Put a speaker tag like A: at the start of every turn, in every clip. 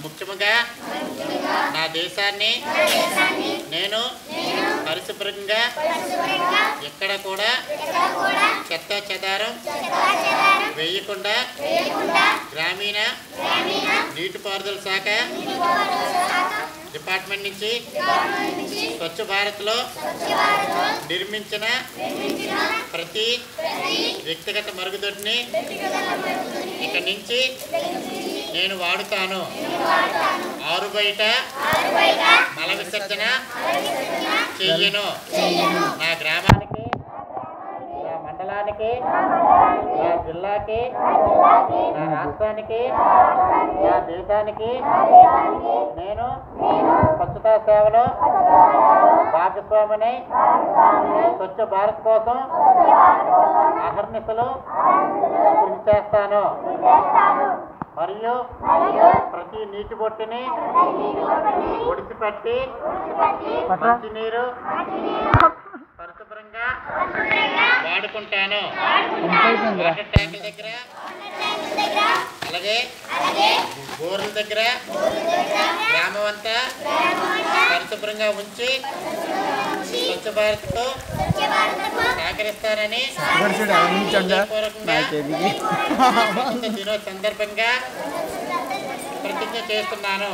A: ముఖ్యముగా నా దేశాన్ని నేను పరిశుభ్రంగా ఎక్కడ కూడా చెత్త చెదారం వేయకుండా గ్రామీణ నీటిపారుదల శాఖ డిపార్ట్మెంట్ నుంచి స్వచ్ఛ భారత్లో నిర్మించిన ప్రతి వ్యక్తిగత మరుగుదొడ్డిని ఇక నుంచి నేను వాడుతాను ఆరు బయట మల విసర్జన చెయ్యను నా గ్రామానికి నా మండలానికి నా జిల్లాకి నా రాష్ట్రానికి నా దేశానికి నేను స్వచ్ఛతా సేవలో భాగస్వామిని స్వచ్ఛ భారత్ కోసం అహర్నిశలు కృషి చేస్తాను మరియు ప్రతి నీటి బొట్టుని ఒడిసిపెట్టి మంచినీరు పరిశుభ్రంగా వాడుకుంటాను వాటర్ ట్యాంకుల దగ్గర అలాగే బోర్ల దగ్గర గ్రామం అంతా పరిశుభ్రంగా ఉంచి స్వచ్ఛ భారత్తో సహకరిస్తానని హృదయపూర్వకంగా స్వతంత్ర దినోత్సవ సందర్భంగా ప్రతిజ్ఞ చేస్తున్నాను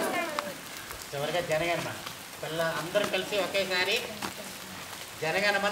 A: చివరిగా జనగణమ పిల్ల అందరం కలిసి ఒకేసారి జనగణమన